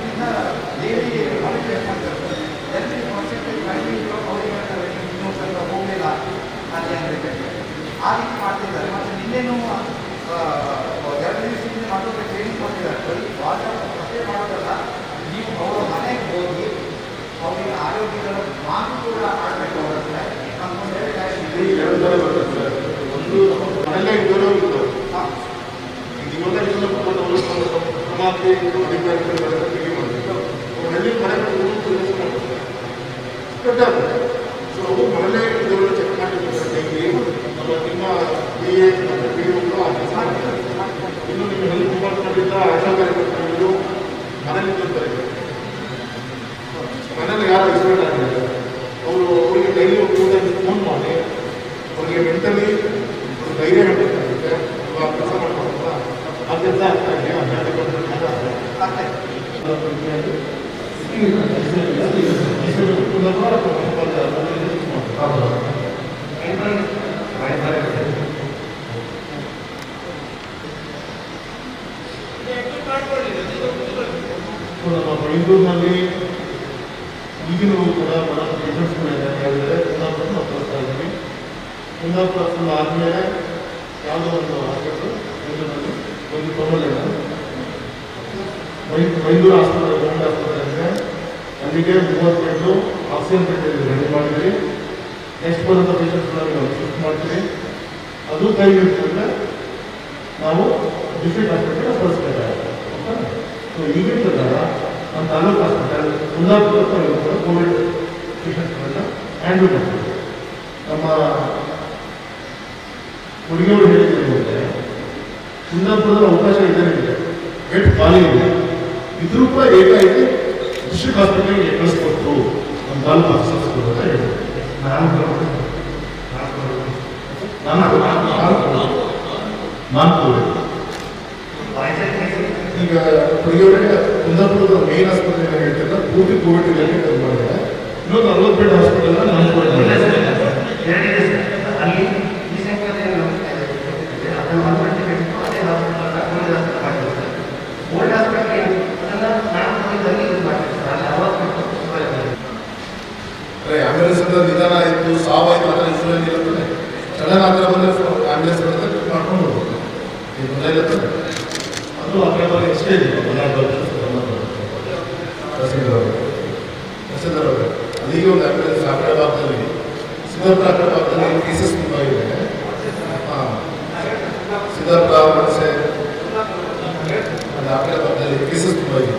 Speaker 4: ಆ ರೀತಿ ಮಾಡ್ತಿದ್ದಾರೆ ಮತ್ತು ನಿನ್ನೆನೂ ಆ, ಎರಡು ದಿವಸದಿಂದ ಮತ್ತೊಂದು ಟ್ರೈನಿಂಗ್ ಕೊಟ್ಟಿದ್ದಾರೆ ಬರೀ ವಾಟ್ಸಪ್ ಅಷ್ಟೇ ಮಾಡೋದಲ್ಲ ನೀವು ಅವರ ಮನೆಗೆ ಹೋಗಿ ಅವರಿಗೆ ಆರೋಗ್ಯದ ಮಾತು ಕೂಡ ಆಡಬೇಕು ಅವರ ಹತ್ರ ನಮ್ಗೊಂದು
Speaker 1: ಈ
Speaker 4: ಹೇಳಿ
Speaker 1: ಎರಡು ಥರ ಬರ್ತದೆ ಸರ್. ಒಂದು ಮನೆಯಲ್ಲೇ ಇದ್ದವರು ಇದ್ದು ಇವಾಗ ಇದನ್ನ ಕುತ್ಕೊಂಡು ಅವರು ತಮ್ಮ ತಮ್ಮ ಕ್ರಮಾಕ್ಕೆ ಇದು ಅಧಿಕಾರಿಗಳು ಬಿಗಿ ಮಾಡಬೇಕು ಅವ್ರು ಹಳ್ಳಿ ಮನೆ ಕಟ್ಟಾಗುತ್ತೆ ಸೊ ಅವರು ಮನೆಯಲ್ಲೇ ಇದ್ದವರು ಚೆಕ್ ಮಾಡಿರ್ತಾರೆ ಡೈಲಿ ನಮ್ಮ ನಿಮ್ಮ ಬಿ ಎ ಬಿ ಮಕ್ಕಳು ಆ ಕೆಲಸ ಮಾಡ್ತಾರೆ ಇನ್ನು ನಿಮ್ಮ ಹೆಲ್ತ್ ಡಿಪಾರ್ಟ್ಮೆಂಟಿಂದ ಆಶಾ ಕಾರ್ಯಕರ್ತರು ಮನೇಲಿ ಇರ್ತಾರೆ ಮನೇಲಿ ಯಾರು ಎಕ್ಸ್ಪರ್ಟ್ ಆಗಿದ್ದಾರೆ ಅವರು ಅವರಿಗೆ ಡೈಲಿ ಒಂದು ಫೋನ್ ಮಾಡಿ ಅವ್ರಿಗೆ ಮೆಂಟಲಿ ಒಂದು ಧೈರ್ಯ ಹೇಳಬೇಕಾಗುತ್ತೆ ಆ ಕೆಲಸ ಮಾಡ್ಕೊಳಲ್ಲ ಆ ಕೆಲಸ ಆಗ್ತಾ ಇದೆಯಾ ಅಜ್ಞಾತ ನಮ್ಮ ಬೆಂಗಳೂರಿನಲ್ಲಿ ಈಗಿನೂ ಕೂಡ ಬರೋ ಪೇಷಂಟ್ಸ್ಗಳು ಹೇಳಿದರೆ ಕುಂದಾಪುರ ನಾವು ತೋರಿಸ್ತಾ ಇದ್ದೀವಿ ಕುಂದಾಪುರ ಫುಲ್ ಆದಮೇಲೆ ಯಾವುದೋ ಒಂದು ಹಾಸ್ಪಿಟ್ಲು ಬೆಂಗಳೂರಿನಲ್ಲಿ ಒಂದು ತೊಗೊಳ್ಳಿಲ್ಲ ಮೈ ಮೈಸೂರು ಆಸ್ಪತ್ರೆ ಗೌರ್ಮೆಂಟ್ ಆಸ್ಪತ್ರೆ ಅಂದರೆ ಅಲ್ಲಿಗೆ ಮೂವತ್ತು ಬೆಡ್ಡು ಆಕ್ಸಿಜನ್ ಬೆಡ್ ರೆಡಿ ಮಾಡಿದ್ರಿ ನೆಕ್ಸ್ಟ್ ಬರೋಂಥ ಪೇಷಂಟ್ಸ್ಗಳನ್ನ ನಾವು ಶಿಫ್ಟ್ ಮಾಡ್ತೀವಿ ಅದು ಕೈ ಹಿಡಿದ್ರೆ ನಾವು ಡಿಸ್ಟ್ರಿಕ್ಟ್ ಹಾಸ್ಪಿಟಲ್ ಕಳಿಸ್ಬೇಕಾಗುತ್ತೆ ಸೊ ಈಗಿನ ಪ್ರಕಾರ ನಮ್ಮ ತಾಲೂಕು ಹಾಸ್ಪಿಟಲ್ ಕುಂದಾಪುರ ತಾಲೂಕು ಕೋವಿಡ್ ಪೇಷಂಟ್ಸ್ಗಳನ್ನ ಹ್ಯಾಂಡಲ್ ಮಾಡ್ತೀವಿ ನಮ್ಮ ಹುಡುಗಿಯವರು ಹೇಳಿದ್ರು ಅಂದರೆ ಕುಂದಾಪುರದ ಅವಕಾಶ ಇದೆ ಇದೆ ಬೆಡ್ ಖಾಲಿ ಇದೆ ಇದ್ರೂ ಕೂಡ ಏಕಾಏಕಿ ಡಿಸ್ಟ್ರಿಕ್ಟ್ ಹಾಸ್ಪಿಟಲ್ಗೆ ಕಳಿಸ್ಕೊಟ್ರು ನಮ್ಮ ತಾಲೂಕು ಆಫೀಸರ್ಸ್ಗಳು ಅಂತ ಹೇಳಿದ್ರು ನಾಲ್ಕು ನಾಲ್ಕು ನಾಲ್ಕು ಈಗ ಹುಡುಗಿಯವರಿಗೆ ಕುಂದಾಪುರದ ಮೇನ್ ಆಸ್ಪತ್ರೆ ಏನು ಹೇಳ್ತಿಲ್ಲ ಪೂರ್ತಿ ಕೋವಿಡ್ ಇಲಾಖೆ ಇದು ಮಾಡಿದೆ ಇನ್ನೊಂದು ಅರವತ್ತು ಬೆಡ್ ಹಾಸ್ಪಿಟಲ್ ನಮ್ಮ ಕೋವಿಡ್
Speaker 4: ಎರಡಿದೆ ಸರ್ ಅಲ್ಲಿ ಈ ಸಂಖ್ಯೆ ಅದನ್ನು ಮಾತಾಡಿ ಅದೇ ಹಾಸ್ಪಿಟಲ್ ಮಾಡಿದ್ರು ಸರ್ ಓಲ್ಡ್ ಹಾಸ್ಪಿಟಲ್ ಅದನ್ನು ನಾನು ನೋಡಿದಲ್ಲಿ ಇದು ಮಾಡ್ತೀವಿ ಸರ್ ಅಲ್ಲಿ ಅವತ್ತು
Speaker 1: ಅರೆ ಆಂಬ್ಯುಲೆನ್ಸ್ ಅಂತ ನಿಧಾನ ಆಯಿತು ಸಾವಾಯ್ತು ಆ ಥರ ಇಶ್ಯೂ ಏನಿಲ್ಲ ತಾನೆ ಸಡನ್ ಆ ಥರ ಬಂದರೆ ಆಂಬ್ಯುಲೆನ್ಸ್ ಬರುತ್ತೆ ಪಿಕ್ ಮಾಡ್ಕೊಂಡು ಹೋಗ್ಬೇಕು ಈಗ ತೊಂದರೆ ಇಲ್ಲ ತಾನೆ ಅದು ಆ ಕಡೆ ಎಷ್ಟೇ ಇದೆ ತಹಸೀಲ್ದಾರ್ ಅವರು ತಹಸೀಲ್ದಾರ್ ಅವರು ಅಲ್ಲಿಗೆ ಒಂದು ಆಂಬ್ಯುಲೆನ್ಸ್ ಆ ಕಡೆ ಭಾಗದಲ್ಲಿ ಸಿದ್ದಾಪುರ ಆ ಕಡೆ ಭಾಗದಲ್ಲಿ ಕೇಸಸ್ ತುಂಬ ಇದೆ ಹಾಂ ಸಿದ್ದಾಪುರ ಮನಸೆ ಅದು ಆ ಕಡೆ ಭಾಗದಲ್ಲಿ ಕೇಸಸ್ ತುಂಬ ಇದೆ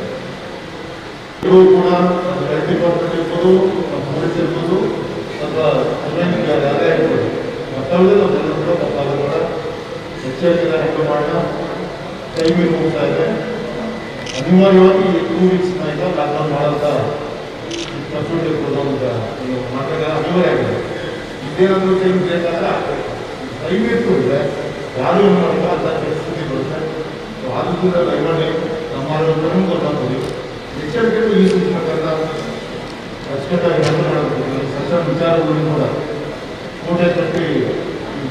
Speaker 1: ಇವರು ಕೂಡ ಹೆಲ್ತ್ ಡಿಪಾರ್ಟ್ಮೆಂಟ್ ಇರ್ಬೋದು ಪೊಲೀಸ್ ಇರ್ಬೋದು ಅಥವಾ ಗೌರ್ಮೆಂಟ್ ಯಾರೇ ಇರ್ಬೋದು ಮತ್ತೊಂದು ನಾವು ಜನರು ಕೂಡ ತಪ್ಪಾಗ ಕೂಡ ಎಚ್ಚರಿಕೆಯಿಂದ ಹ್ಯಾಂಡಲ್ ಮಾಡೋಣ ಟೈಮ್ ಹೋಗ್ತಾ ಇದೆ ಅನಿವಾರ್ಯವಾಗಿ ಟೂ ವೀಕ್ಸ್ ಈಗ ಲಾಕ್ಡೌನ್ ಮಾಡೋಂಥ ಕನ್ಸಲ್ಟ್ ಇರ್ಬೋದು ಅಂತ ನೀವು ಮಾತಾಡ ಅನಿವಾರ್ಯ ಆಗಿದೆ ಇದೇನಾದರೂ ಟೈಮ್ ಬೇಕಾದ್ರೆ ಟೈಮ್ ಇಟ್ಕೊಂಡ್ರೆ ಯಾರು ಏನು ಮಾಡಿಲ್ಲ ಅಂತ ಪರಿಸ್ಥಿತಿ ಬರುತ್ತೆ ಸೊ ಆದ್ರಿಂದ ದಯಮಾಡಿ ನಮ್ಮ ಆರೋಗ್ಯವನ್ನು ಗೊತ್ತಾಗ್ಬೋದು ಎಚ್ಚರಿಕೆಗಳು ಈ ಸೂಚನೆ ಪ್ರಕಾರ ಅಚ್ಚುಕಟ್ಟಾಗಿ ಹ್ಯಾಂಡಲ್ ಮಾಡಬೇಕು ಸಣ್ಣ ಸಣ್ಣ ವಿಚಾರಗಳನ್ನು ಕೂಡ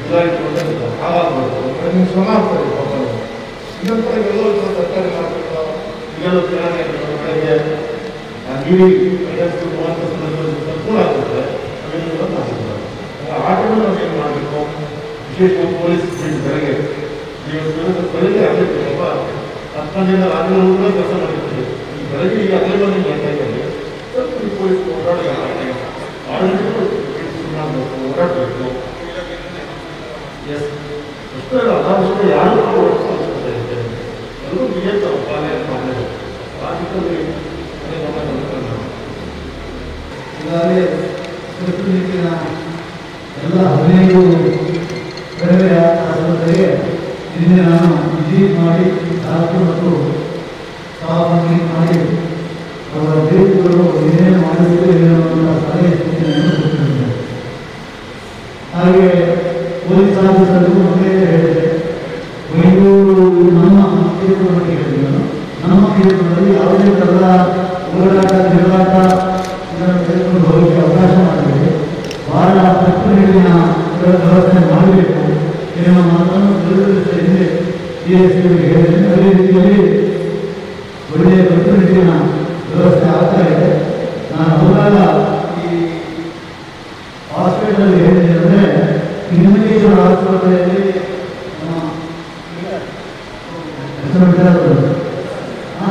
Speaker 5: ಇದಾಯಿತು ಅಂತ ಹಾಳಾಗ್ಬೋದು ನಿಮ್ಗೆ ಶ್ರಮ ಆಗ್ತದೆ ಪಾಪ ಇನ್ನೊಂದು ಕಡೆ ಎಲ್ಲೋ ಸ್ವಲ್ಪ ಸರ್ಕಾರಿ ಮಾರ್ಕೆಟ್ ಇಲ್ಲೆಲ್ಲೋ ಕಿರಾಣಿ ಅಂಗಡಿಗೆ ಗಿರಿ ಐವತ್ತು ಮೂವತ್ತು ಸಂದರ್ಭದಲ್ಲಿ ಸಂಪೂರ್ಣ ಆಗ್ತದೆ ಅವೆಲ್ಲ ಕೂಡ ಮಾಡ್ತಿದ್ದಾರೆ ಆಟೋನ ನಾವು ಏನು ಮಾಡಬೇಕು ವಿಶೇಷವಾಗಿ ಪೊಲೀಸ್ ಫೀಲ್ಡ್ ಬೆಳಗ್ಗೆ ನೀವು ಬೆಳಗ್ಗೆ ಆಗಬೇಕು ಪಾಪ ಹತ್ತೊಂದಿನ ರಾತ್ರಿ ಕೂಡ ಕೆಲಸ ಮಾಡಿರ್ತೀವಿ ಈ ಬೆಳಗ್ಗೆ ಈಗ ಅದೇ ಬಂದು ಮಾಡ್ತಾ ಇದ್ದಾರೆ ಸ್ವಲ್ಪ ಈ ಪೊಲೀಸ್ ಓಡಾಡಿ ಆಡಳಿತ ಓಡಾಡಬೇಕು ಎಸ್ ಅಷ್ಟೇ ಅಲ್ಲ ಅದಾದಷ್ಟು ಯಾರು ಅವಶ್ಯಕತೆ ಇದೆ ಎಲ್ಲರೂ ಬಿಜೆಪಿ ಪಾಲನೆ ಮಾಡಬೇಕು ರಾಜ್ಯದಲ್ಲಿ ಅದೇ ಗಮನ ಕೊಡ್ತಾರೆ ನಾವು.
Speaker 6: ಈಗಾಗಲೇ ಕಟ್ಟುನಿಟ್ಟಿನ ಎಲ್ಲ ಹದಿನೈದು ಕಡಿಮೆ ಆಸ್ಪತ್ರೆಗೆ ನಿನ್ನೆ ನಾನು ವಿಸಿಟ್ ಮಾಡಿ ಡಾಕ್ಟರ್ ಮತ್ತು ಸ್ಟಾಫ್ ಮಾಡಿ ಅವರ ಬೇರುಗಳು ಏನೇನು ಮಾಡಬೇಕು ಏನು ಅನ್ನೋ ಸಲಹೆ ಸೂಚನೆಯನ್ನು ಕೊಟ್ಟಿದ್ದಾರೆ ಹಾಗೆ ಪೊಲೀಸ್ ಆಫೀಸರ್ಗೂ ಮೊದಲೇ ಹೇಳಿದೆ ಬೆಂಗಳೂರು ನಮ್ಮ ಕ್ಷೇತ್ರದಲ್ಲಿ ಹೇಳಿದೆ ನಾನು. ನಮ್ಮ ಕ್ಷೇತ್ರದಲ್ಲಿ ಯಾವುದೇ ಥರದ ಹೋರಾಟ ತಿರುಗಾಟ ಇದನ್ನು ತೆಗೆದುಕೊಂಡು ಹೋಗಲಿಕ್ಕೆ ಅವಕಾಶ ಮಾಡಿದೆ ಬಹಳ ಕಟ್ಟುನಿಟ್ಟಿನ ವ್ಯವಸ್ಥೆ ಮಾಡಬೇಕು ಎನ್ನುವ ಮಾತನ್ನು ಎರಡು ದಿವಸ ಹಿಂದೆ ಡಿ ಎಸ್ ಪಿಗೆ ಹೇಳಿದ್ದೇನೆ ಅದೇ ರೀತಿಯಲ್ಲಿ ಒಳ್ಳೆಯ ಕಟ್ಟುನಿಟ್ಟಿನ ವ್ಯವಸ್ಥೆ ಆಗ್ತಾ ಇದೆ ನಾನು ಹೋದಾಗ ಈ ಹಾಸ್ಪಿಟಲ್ ಏನಿದೆ ಅಂದರೆ ಹಿಂಗೇಶ್ವರ ಆಸ್ಪತ್ರೆಯಲ್ಲಿ ನಮ್ಮ ಹೆಸರು ಬಿಟ್ಟರು. ಹಾ?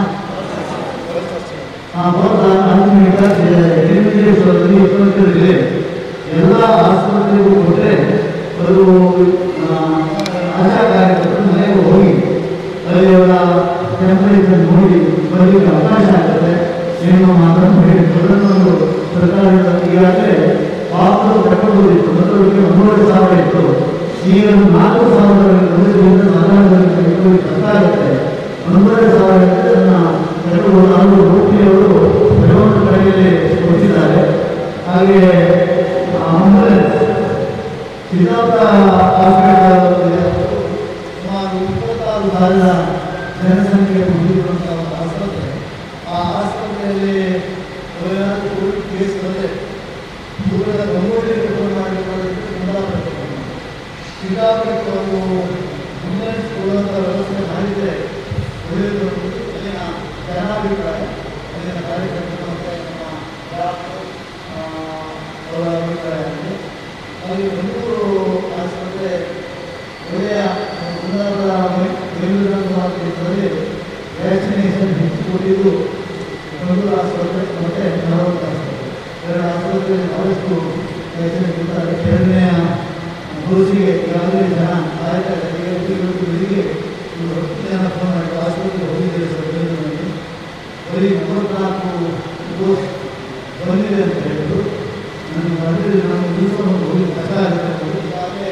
Speaker 6: ಆ ಬೌದ್ಧ ಆತ್ಮೀಕ ಹಿಂಗೇಶ್ವರದಲ್ಲಿ ಇಪ್ಪತ್ತೈದು ಎಲ್ಲ ಆಸ್ಪತ್ರೆಗೂ ಕೊಟ್ಟರೆ ಅದು ಆ, ಆಶಾ ಕಾರ್ಯಕರ್ತರು ಮನೆಗೆ ಹೋಗಿ ಅಲ್ಲಿ ಅವರ ಟೆಂಪರೇಚರ್ ನೋಡಿ ಬರಲಿಕ್ಕೆ ಅವಕಾಶ ಆಗುತ್ತೆ ಎನ್ನುವ ಮಾತನ್ನು ಹೇಳಿದ್ರು ಅದನ್ನು ಒಂದು ಸರ್ಕಾರದ ಈಗಾಗಲೇ ಪಾಪಗಳು ಕರ್ಕೊಂಡು ಹೋಗಿತ್ತು ಮೊದಲಿಗೆ ಒಂದೂವರೆ ಸಾವಿರ ಇತ್ತು ಈಗ ಒಂದು ನಾಲ್ಕು ಸಾವಿರ ಒಂದರಿಂದ ಸಾಧಾರಣವಾಗಿ ಇಟ್ಕೊಳ್ಳಿ ಕಷ್ಟ ಆಗುತ್ತೆ ಒಂದೂವರೆ ಸಾವಿರ ಇದ್ದರೆ ಅದನ್ನು ಕರ್ಕೊಂಡು ಅವರು ರೋಗಿಯವರು ಕೆಲವೊಂದು ಕಡೆಯಲ್ಲಿ ಕೊಟ್ಟಿದ್ದಾರೆ ಹಾಗೆ ಆಂಬುಲೆನ್ಸ್ ಸಿದ್ದಾಪುರ ಹಾಸ್ಪಿಟಲ್ ಸುಮಾರು ಇಪ್ಪತ್ತಾರು ಸಾವಿರ ಜನಸಂಖ್ಯೆ ಹೊಂದಿರುವಂತಹ ಒಂದು ಆಸ್ಪತ್ರೆ ಆ ಆಸ್ಪತ್ರೆಯಲ್ಲಿ ಏನಾದರೂ ಕೋವಿಡ್ ಕೇಸ್ ಬಂದರೆ ದೂರದ ಗಂಗೋಳಿ ರಿಪೋರ್ಟ್ ಮಾಡಬೇಕಾದ್ರೆ ಕುಂದಾಪುರಕ್ಕೆ ಬಂದರು. ಸಿದ್ದಾಪುರಕ್ಕೆ ಒಂದು ಆಂಬುಲೆನ್ಸ್ ಕೊಡುವಂಥ ವ್ಯವಸ್ಥೆ ಮಾಡಿದರೆ ಒಳ್ಳೆಯದು ಅನ್ನೋದು ಅಲ್ಲಿನ ಜನಾಭಿಪ್ರಾಯ ಅಲ್ಲಿನ ಕಾರ್ಯಕರ್ತರು ಮತ್ತು ನಮ್ಮ ಡಾಕ್ಟರ್ ಆ, ಅವರ ಅಭಿಪ್ರಾಯ ಆಗಿದೆ ಅಲ್ಲಿ ಬೆಂಗಳೂರು ಆಸ್ಪತ್ರೆ ಒಳ್ಳೆಯ ಕುಂದಾಪುರ ಬೆಂಗಳೂರು ಕ್ಷೇತ್ರದಲ್ಲಿ ವ್ಯಾಕ್ಸಿನೇಷನ್ ಹೆಚ್ಚು ಕೊಟ್ಟಿದ್ದು ಬೆಂಗಳೂರು ಆಸ್ಪತ್ರೆ ಮತ್ತು ಧಾರವಾಡ ಆಸ್ಪತ್ರೆ ಎರಡು ಆಸ್ಪತ್ರೆಯಲ್ಲಿ ಬಹಳಷ್ಟು ವ್ಯಾಕ್ಸಿನ್ ಕೊಡ್ತಾರೆ ಎರಡನೆಯ ಡೋಸಿಗೆ ಈಗಾಗಲೇ ಜನ ಕಾಯ್ತಾ ಇದ್ದಾರೆ ಇವತ್ತು ಇವತ್ತು ಬೆಳಿಗ್ಗೆ ಒಂದು ಹತ್ತು ಜನ ಫೋನ್ ಮಾಡಿ ಆಸ್ಪತ್ರೆಗೆ ಹೋಗಿದ್ದಾರೆ ಸರ್ ಬೆಂಗಳೂರಿನಲ್ಲಿ ಬರೀ ಮೂವತ್ನಾಲ್ಕು ಡೋಸ್ ಬಂದಿದೆ ಅಂತ ಹೇಳಿದ್ರು ನನಗೆ ಬಂದಿದೆ ನಾನು ದಿವಸ ಒಂದು ಹೋಗಿ ಕಷ್ಟ ಆಗುತ್ತೆ ಅಂತ ಈಗಾಗಲೇ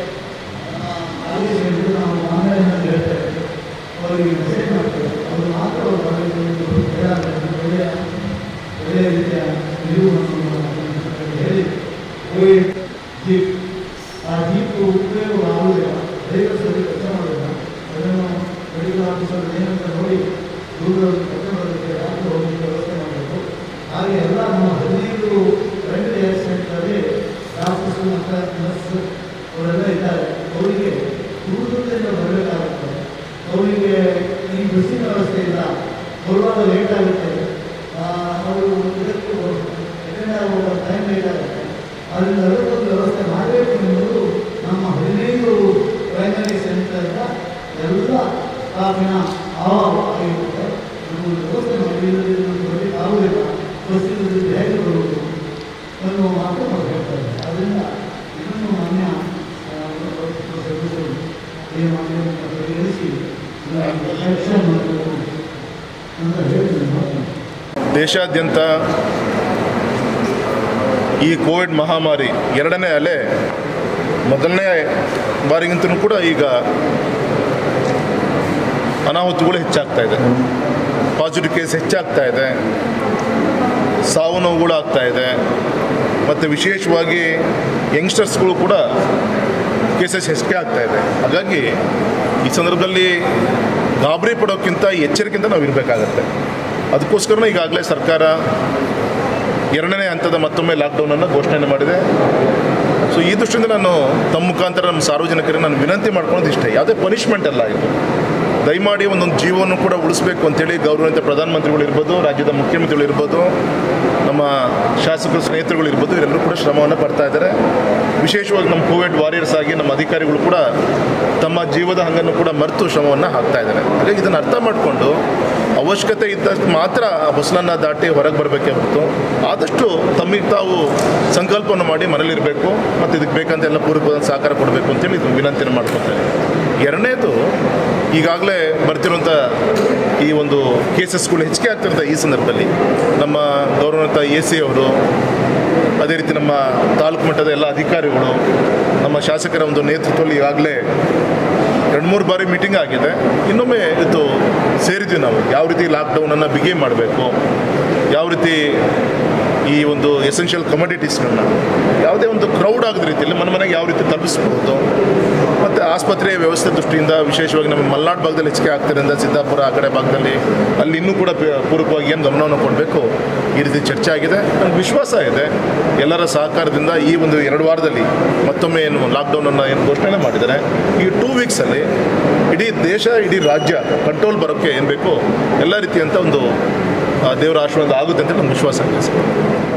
Speaker 6: ಆದೇಶ ಹೇಳಿದ್ರು ನಾವು ಆನ್ಲೈನಲ್ಲಿ ಹೇಳ್ತೇವೆ ಅವರಿಗೆ ಮೆಸೇಜ್ ಮಾಡ್ತೇವೆ ಅವರು ಮಾತ್ರ ಅವರು ಬರಬೇಕು ಎಂದು ಹೇಳಲ್ಲ ಒಳ್ಳೆಯ ಒಳ್ಳೆಯ ರೀತಿಯ ನಿಲುವನ್ನು ಹೇಳಿ ಹೋಗಿ ಜೀಪ್ ಆ ಜೀಪು ಉಪಯೋಗ ಆಗುವುದಿಲ್ಲ ಡ್ರೈವರ್ ಸರಿ ಕೆಲಸ ಮಾಡೋದಿಲ್ಲ ಅದನ್ನು ಮೆಡಿಕಲ್ ಆಫೀಸರ್ ಏನಂತ ನೋಡಿ ದೂರದಲ್ಲಿ ಕರ್ಕೊಂಡು ಬರಲಿಕ್ಕೆ ಡಾಕ್ಟರ್ ಹೋಗಲಿಕ್ಕೆ ವ್ಯವಸ್ಥೆ ಮಾಡಬೇಕು ಹಾಗೆ ಎಲ್ಲ ನಮ್ಮ ಹದಿನೈದು ಫ್ರಂಟ್ ಏರ್ ಸೆಂಟರಲ್ಲಿ ಡಾಕ್ಟರ್ಸ್ ಮತ್ತು ನರ್ಸ್ ಅವರೆಲ್ಲ ಇದ್ದಾರೆ ಅವರಿಗೆ ದೂರದಿಂದ ಬರಬೇಕಾಗುತ್ತೆ ಅವರಿಗೆ ಈ ಬಸ್ಸಿನ ವ್ಯವಸ್ಥೆ ಇಲ್ಲ ಬರುವಾಗ ಲೇಟ್ ಆಗುತ್ತೆ ಆ, ಅವರು ಇದಕ್ಕೆ ಅಟೆಂಡ್ ಆಗುವ ಟೈಮ್ ಲೇಟ್ ಆಗುತ್ತೆ ಅದರಿಂದ ಅದಕ್ಕೊಂದು ವ್ಯವಸ್ಥೆ ಮಾಡಬೇಕು ಎನ್ನುವುದು ನಮ್ಮ ಹದಿನೈದು ಪ್ರೈಮರಿ ಸೆಂಟರ್ನ ಎಲ್ಲ ಸ್ಟಾಫಿನ ಆವಾಗ ಆಗಿರುತ್ತೆ ನಮಗೆ ವ್ಯವಸ್ಥೆ ಮಾಡಿ ಬರಲಿಕ್ಕೆ ಆಗುವುದಿಲ್ಲ ಬಸ್ಸಿನಲ್ಲಿ ಹೇಗೆ ಬರುವುದು ಅನ್ನುವ ಮಾತು ಅವ್ರು ಹೇಳ್ತಾರೆ ಆದ್ದರಿಂದ ಇದನ್ನು ಮಾನ್ಯ ಆ, ಸದಸ್ಯರು ಈ ಮಾನ್ಯ ಪರಿಗಣಿಸಿ ಆಕ್ಷನ್ ಮಾಡಬೇಕು ಅಂತ ಹೇಳಿ ನಾನು ಮಾತನಾಡ್ತೀನಿ.
Speaker 1: ದೇಶಾದ್ಯಂತ ಈ ಕೋವಿಡ್ ಮಹಾಮಾರಿ ಎರಡನೇ ಅಲೆ ಮೊದಲನೇ ಬಾರಿಗಿಂತಲೂ ಕೂಡ ಈಗ ಅನಾಹುತಗಳು ಹೆಚ್ಚಾಗ್ತಾ ಇದೆ ಪಾಸಿಟಿವ್ ಕೇಸ್ ಹೆಚ್ಚಾಗ್ತಾ ಇದೆ ಸಾವು ನೋವುಗಳು ಆಗ್ತಾ ಇದೆ ಮತ್ತು ವಿಶೇಷವಾಗಿ ಯಂಗ್ಸ್ಟರ್ಸ್ಗಳು ಕೂಡ ಕೇಸಸ್ ಹೆಚ್ಚಿಗೆ ಆಗ್ತಾ ಇದೆ ಹಾಗಾಗಿ ಈ ಸಂದರ್ಭದಲ್ಲಿ ಗಾಬರಿ ಪಡೋಕ್ಕಿಂತ ಎಚ್ಚರಿಕೆಯಿಂದ ನಾವು ಇರಬೇಕಾಗತ್ತೆ ಅದಕ್ಕೋಸ್ಕರನೇ ಈಗಾಗಲೇ ಸರ್ಕಾರ ಎರಡನೇ ಹಂತದ ಮತ್ತೊಮ್ಮೆ ಲಾಕ್ಡೌನನ್ನು ಘೋಷಣೆ ಮಾಡಿದೆ ಸೊ ಈ ದೃಷ್ಟಿಯಿಂದ ನಾನು ತಮ್ಮ ಮುಖಾಂತರ ನಮ್ಮ ಸಾರ್ವಜನಿಕರಿಗೆ ನಾನು ವಿನಂತಿ ಮಾಡ್ಕೊಳ್ಳೋದು ಇಷ್ಟೇ ಯಾವುದೇ ಪನಿಷ್ಮೆಂಟ್ ಅಲ್ಲ ಇದು ದಯಮಾಡಿ ಒಂದೊಂದು ಜೀವವನ್ನು ಕೂಡ ಉಳಿಸ್ಬೇಕು ಅಂತೇಳಿ ಗೌರವಾನ್ವಿತ ಪ್ರಧಾನಮಂತ್ರಿಗಳು ಇರ್ಬೋದು ರಾಜ್ಯದ ಮುಖ್ಯಮಂತ್ರಿಗಳು ಇರ್ಬೋದು ನಮ್ಮ ಶಾಸಕರು ಸ್ನೇಹಿತರುಗಳು ಇರ್ಬೋದು ಇವರೆಲ್ಲರೂ ಕೂಡ ಶ್ರಮವನ್ನು ಪಡ್ತಾ ಇದ್ದಾರೆ ವಿಶೇಷವಾಗಿ ನಮ್ಮ ಕೋವಿಡ್ ವಾರಿಯರ್ಸ್ ಆಗಿ ನಮ್ಮ ಅಧಿಕಾರಿಗಳು ಕೂಡ ತಮ್ಮ ಜೀವದ ಹಂಗನ್ನು ಕೂಡ ಮರೆತು ಶ್ರಮವನ್ನು ಹಾಕ್ತಾ ಇದ್ದಾರೆ ಹಾಗಾಗಿ ಇದನ್ನು ಅರ್ಥ ಮಾಡಿಕೊಂಡು ಅವಶ್ಯಕತೆ ಇದ್ದಷ್ಟು ಮಾತ್ರ ಆ ಹೊಸಲನ್ನು ದಾಟಿ ಹೊರಗೆ ಬರಬೇಕೇ ಹೊರತು ಆದಷ್ಟು ತಮ್ಮಿಗೆ ತಾವು ಸಂಕಲ್ಪವನ್ನು ಮಾಡಿ ಮನೇಲಿರಬೇಕು ಮತ್ತು ಇದಕ್ಕೆ ಬೇಕಂತ ಎಲ್ಲ ಪೂರಕವಾದ ಸಹಕಾರ ಕೊಡಬೇಕು ಅಂತೇಳಿ ಇದು ವಿನಂತಿಯನ್ನು ಮಾಡ್ಕೊತಾರೆ ಎರಡನೇದು ಈಗಾಗಲೇ ಬರ್ತಿರುವಂಥ ಈ ಒಂದು ಕೇಸಸ್ಗಳು ಹೆಚ್ಚಿಗೆ ಆಗ್ತಿರೋಂಥ ಈ ಸಂದರ್ಭದಲ್ಲಿ ನಮ್ಮ ಗೌರವಾನ್ವಿತ ಎ ಸಿ ಅವರು ಅದೇ ರೀತಿ ನಮ್ಮ ತಾಲೂಕು ಮಟ್ಟದ ಎಲ್ಲ ಅಧಿಕಾರಿಗಳು ನಮ್ಮ ಶಾಸಕರ ಒಂದು ನೇತೃತ್ವದಲ್ಲಿ ಈಗಾಗಲೇ ಎರಡು ಮೂರು ಬಾರಿ ಮೀಟಿಂಗ್ ಆಗಿದೆ ಇನ್ನೊಮ್ಮೆ ಇದು ಸೇರಿದ್ವಿ ನಾವು ಯಾವ ರೀತಿ ಲಾಕ್ಡೌನನ್ನು ಬಿಗಿ ಮಾಡಬೇಕು ಯಾವ ರೀತಿ ಈ ಒಂದು ಎಸೆನ್ಷಿಯಲ್ ಕಮೋಡಿಟೀಸ್ಗಳನ್ನ ಯಾವುದೇ ಒಂದು ಕ್ರೌಡ್ ಆಗದ ರೀತಿಯಲ್ಲಿ ಮನೆ ಮನೆಗೆ ಯಾವ ರೀತಿ ತಲುಪಿಸ್ಬೋದು ಮತ್ತು ಆಸ್ಪತ್ರೆಯ ವ್ಯವಸ್ಥೆ ದೃಷ್ಟಿಯಿಂದ ವಿಶೇಷವಾಗಿ ನಮ್ಮ ಮಲೆನಾಡು ಭಾಗದಲ್ಲಿ ಹೆಚ್ಚಿಗೆ ಆಗ್ತಿರೋದ್ರಿಂದ ಸಿದ್ದಾಪುರ ಆ ಕಡೆ ಭಾಗದಲ್ಲಿ ಅಲ್ಲಿ ಇನ್ನೂ ಕೂಡ ಪೇ- ಪೂರಕವಾಗಿ ಏನು ಗಮನವನ್ನು ಕೊಡಬೇಕು ಈ ರೀತಿ ಚರ್ಚೆ ಆಗಿದೆ ನನಗೆ ವಿಶ್ವಾಸ ಇದೆ ಎಲ್ಲರ ಸಹಕಾರದಿಂದ ಈ ಒಂದು ಎರಡು ವಾರದಲ್ಲಿ ಮತ್ತೊಮ್ಮೆ ಏನು ಲಾಕ್ಡೌನನ್ನು ಏನು ಘೋಷಣೆ ಮಾಡಿದ್ದಾರೆ ಈ ಟೂ ವೀಕ್ಸಲ್ಲಿ ಇಡೀ ದೇಶ ಇಡೀ ರಾಜ್ಯ ಕಂಟ್ರೋಲ್ ಬರೋಕ್ಕೆ ಏನು ಬೇಕು ಎಲ್ಲ ರೀತಿಯಂಥ ಒಂದು ಆ, ದೇವರ ಆಶೀರ್ವಾದ ಆಗುತ್ತೆ ಅಂತ ನಮ್ಗೆ ವಿಶ್ವಾಸ ಇದೆ ಸರ್